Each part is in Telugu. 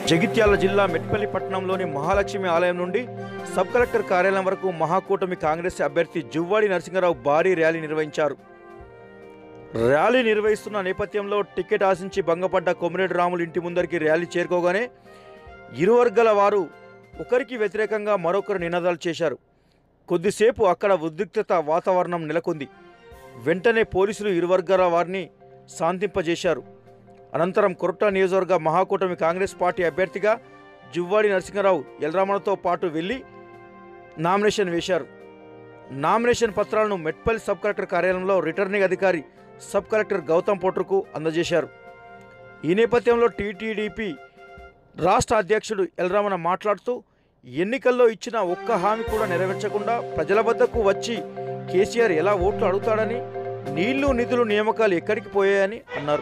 జగిత్యాల జిల్లా మెట్పల్లి పట్టణంలోని మహాలక్ష్మి ఆలయం నుండి సబ్ కలెక్టర్ కార్యాలయం వరకు మహాకూటమి కాంగ్రెస్ అభ్యర్థి జువ్వాడి నరసింహారావు భారీ ర్యాలీ నిర్వహించారు ర్యాలీ నిర్వహిస్తున్న నేపథ్యంలో టికెట్ ఆశించి భంగపడ్డ కొమిరెడ్డి రాములు ఇంటి ముందరికి ర్యాలీ చేరుకోగానే ఇరు వర్గాల వారు ఒకరికి వ్యతిరేకంగా మరొకరు నినాదాలు చేశారు కొద్దిసేపు అక్కడ ఉద్రిక్తత వాతావరణం నెలకొంది వెంటనే పోలీసులు ఇరు వర్గాల వారిని శాంతింపజేశారు అనంతరం కొరట నియోజకవర్గ మహాకూటమి కాంగ్రెస్ పార్టీ అభ్యర్థిగా జువ్వాడి నరసింహారావు ఎల్రామణతో పాటు వెళ్లి నామినేషన్ వేశారు నామినేషన్ పత్రాలను మెట్పల్లి సబ్ కలెక్టర్ కార్యాలయంలో రిటర్నింగ్ అధికారి సబ్ కలెక్టర్ గౌతమ్ పోట్రుకు అందజేశారు ఈ నేపథ్యంలో టీటీడీపీ రాష్ట్ర అధ్యక్షుడు ఎల్రామణ మాట్లాడుతూ ఎన్నికల్లో ఇచ్చిన ఒక్క హామీ కూడా నెరవేర్చకుండా ప్రజల వద్దకు వచ్చి కేసీఆర్ ఎలా ఓట్లు అడుగుతాడని నీళ్లు నిధులు నియామకాలు ఎక్కడికి పోయాయని అన్నారు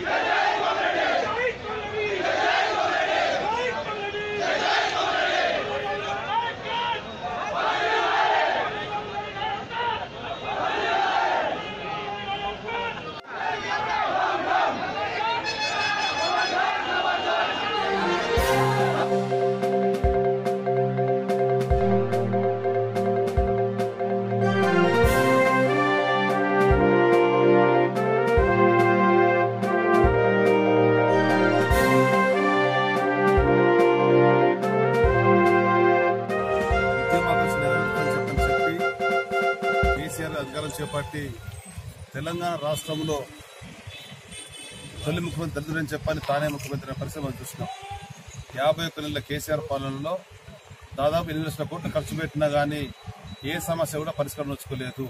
ఉద్యమాకాంక్ష నెరవేర్చాలని చెప్పని చెప్పి కేసీఆర్ అధికారం చేపట్టి తెలంగాణ రాష్ట్రంలో తొలి ముఖ్యమంత్రి దళితుడని చెప్పని తానే ముఖ్యమంత్రి అనే పరిస్థితి మనం చూస్తున్నాం యాభై ఒక్క నెలల కేసీఆర్ పాలనలో దాదాపు ఎనిమిది లక్షల కోట్లు ఖర్చు పెట్టినా కానీ ఏ సమస్య కూడా పరిష్కారం వచ్చుకోలేదు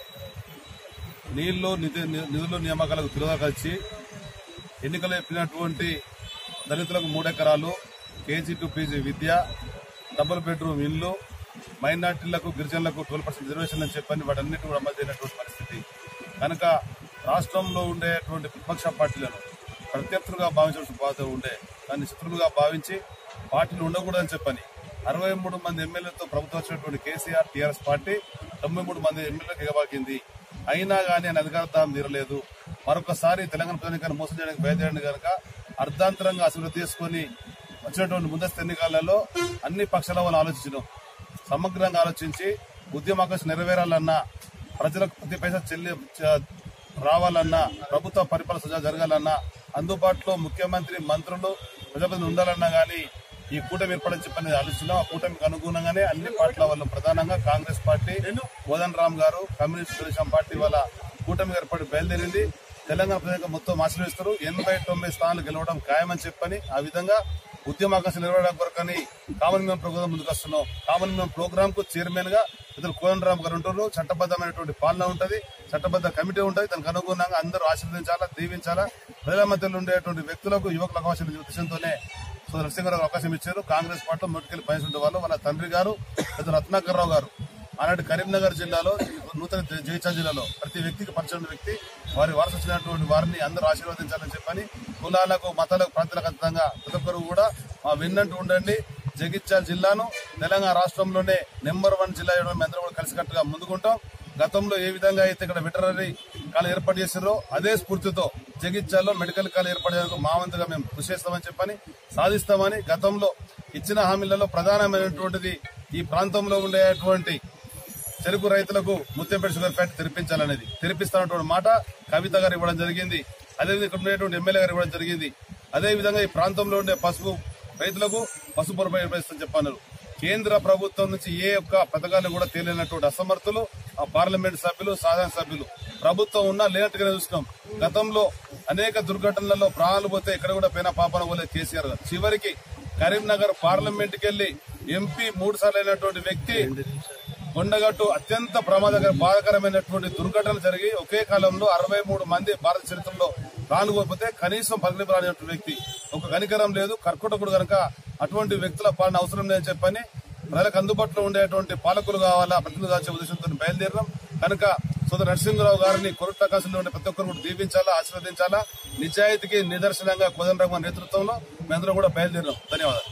నీళ్లు నిధి నిధులు నియామకాలకు తిరగకలిచి ఎన్నికలు చెప్పినటువంటి దళితులకు మూడెకరాలు కేజీ టు పీజీ విద్య డబుల్ బెడ్రూమ్ ఇల్లు మైనార్టీలకు గిరిజనులకు ట్వెల్వ్ పర్సెంట్ రిజర్వేషన్ అని చెప్పని వాటన్నిటి కూడా అమలు చేయనటువంటి పరిస్థితి కనుక రాష్ట్రంలో ఉండేటువంటి విపక్ష పార్టీలను ప్రత్యర్థులుగా భావించాల్సిన బాధ్యత ఉండే దాన్ని శత్రులుగా భావించి పార్టీలు ఉండకూడదని చెప్పని అరవై మూడు మంది ఎమ్మెల్యేలతో ప్రభుత్వం వచ్చినటువంటి కేసీఆర్ టీఆర్ఎస్ పార్టీ తొంభై మూడు మంది ఎమ్మెల్యేలకు ఎగబాకింది అయినా కానీ ఆయన అధికారం తీరలేదు మరొకసారి తెలంగాణ ప్రజానికాన్ని మోసం చేయడానికి బయలుదేరండి కనుక అర్ధాంతరంగా అసలు తీసుకొని వచ్చినటువంటి ముందస్తు ఎన్నికలలో అన్ని పక్షాల వాళ్ళు ఆలోచించడం సమగ్రంగా ఆలోచించి ఉద్యమాకాశం నెరవేరాలన్నా ప్రజలకు ప్రతి పైసా చెల్లి చ- రావాలన్నా ప్రభుత్వ పరిపాలన సుజా జరగాలన్నా అందుబాటులో ముఖ్యమంత్రి మంత్రులు ప్రజాప్రతినిధులు ఉండాలన్నా గానీ ఈ కూటమి ఏర్పడని చెప్పని ఆలోచన ఆ కూటమికి అనుగుణంగానే అన్ని పార్టీల వాళ్ళు ప్రధానంగా కాంగ్రెస్ పార్టీ కోదన్ రామ్ గారు కమ్యూనిస్ట్ తెలుగుదేశం పార్టీ వాళ్ళ కూటమి ఏర్పడి బయలుదేరింది తెలంగాణ ప్రజలకు మొత్తం ఆశీర్వదిస్తారు ఎనభై తొమ్మిది స్థానాలు గెలవడం ఖాయమని చెప్పని ఆ విధంగా ఉద్యమాకాశం నిర్వహణ కొరకని కామన్ మ్యాన్ ప్రోగ్రాం ముందుకు వస్తున్నాం కామన్ మ్యాన్ ప్రోగ్రామ్ కు చైర్మన్ గా ఇద్దరు కోదన్ రామ్ గారు ఉంటారు చట్టబద్దమైనటువంటి పాలన ఉంటది చట్టబద్ద కమిటీ ఉంటది దానికి అనుగుణంగా అందరూ ఆశీర్వదించాలా దీవించాలా ప్రజల మధ్యలో ఉండేటువంటి వ్యక్తులకు యువకులకు అవకాశం ఇచ్చే ఉద్దేశంతోనే సో నరసింహారావు అవకాశం ఇచ్చారు కాంగ్రెస్ పార్టీలో మొదటికెళ్లి పనిచేసిన వాళ్ళు వాళ్ళ తండ్రి గారు పెద్ద రత్నాకర్ రావు గారు ఆనాటి కరీంనగర్ జిల్లాలో నూతన జగిత్యాల జిల్లాలో ప్రతి వ్యక్తికి పరిచయం వ్యక్తి వారి వారసు వచ్చినటువంటి వారిని అందరూ ఆశీర్వదించాలని చెప్పని కులాలకు మతాలకు ప్రాంతాలకు అతీతంగా ప్రతి ఒక్కరు కూడా మా విన్నట్టు ఉండండి జగిత్యాల జిల్లాను తెలంగాణ రాష్ట్రంలోనే నెంబర్ వన్ జిల్లా చేయడం మేము అందరూ కూడా కలిసికట్టుగా ముందుకుంటాం గతంలో ఏ విధంగా అయితే ఇక్కడ వెటరనరీ కాలేజ్ ఏర్పాటు చేశారో అదే స్ఫూర్తితో జగిత్యాల్లో మెడికల్ కాలేజ్ ఏర్పాటు చేయడానికి మా వంతుగా మేము కృషి చేస్తామని చెప్పని సాధిస్తామని గతంలో ఇచ్చిన హామీలలో ప్రధానమైనటువంటిది ఈ ప్రాంతంలో ఉండేటువంటి చెరుకు రైతులకు ముత్యంపేట షుగర్ ఫ్యాక్టరీ తెరిపించాలనేది తెరిపిస్తానటువంటి మాట కవిత గారు ఇవ్వడం జరిగింది అదేవిధంగా ఇక్కడ ఉండేటువంటి ఎమ్మెల్యే గారు ఇవ్వడం జరిగింది అదే విధంగా ఈ ప్రాంతంలో ఉండే పసుపు రైతులకు పసుపు పొరపై నిర్వహిస్తామని చెప్పన్నారు కేంద్ర ప్రభుత్వం నుంచి ఏ ఒక్క పథకాన్ని కూడా తేలినటువంటి అసమర్థులు ఆ పార్లమెంట్ సభ్యులు సాధారణ సభ్యులు ప్రభుత్వం ఉన్నా లేనట్టుగానే చూస్తున్నాం గతంలో అనేక దుర్ఘటనలలో ప్రాణాలు పోతే ఇక్కడ కూడా పైన పాపన పోలేదు కేసీఆర్ గారు చివరికి కరీంనగర్ పార్లమెంట్ కి వెళ్లి ఎంపీ మూడు సార్లు అయినటువంటి వ్యక్తి కొండగట్టు అత్యంత ప్రమాదకర బాధకరమైనటువంటి దుర్ఘటన జరిగి ఒకే కాలంలో అరవై మూడు మంది భారత చరిత్రలో ప్రాణాలు కోల్పోతే కనీసం పదవి రానిటువంటి వ్యక్తి ఒక కనికరం లేదు కర్కుటకుడు కనుక అటువంటి వ్యక్తుల పాలన అవసరం లేదని చెప్పని ప్రజలకు అందుబాటులో ఉండేటువంటి పాలకులు కావాలా ప్రతినిధులు కావాల్సిన ఉద్దేశంతో బయలుదేరడం కనుక సోదరు నరసింహరావు గారిని కొరటాకాశంలో ఉండే ప్రతి ఒక్కరు కూడా దీవించాలా ఆశీర్వదించాలా నిజాయితీకి నిదర్శనంగా కోదండరామ నేతృత్వంలో మేమందరం కూడా బయలుదేరినాం ధన్యవాదాలు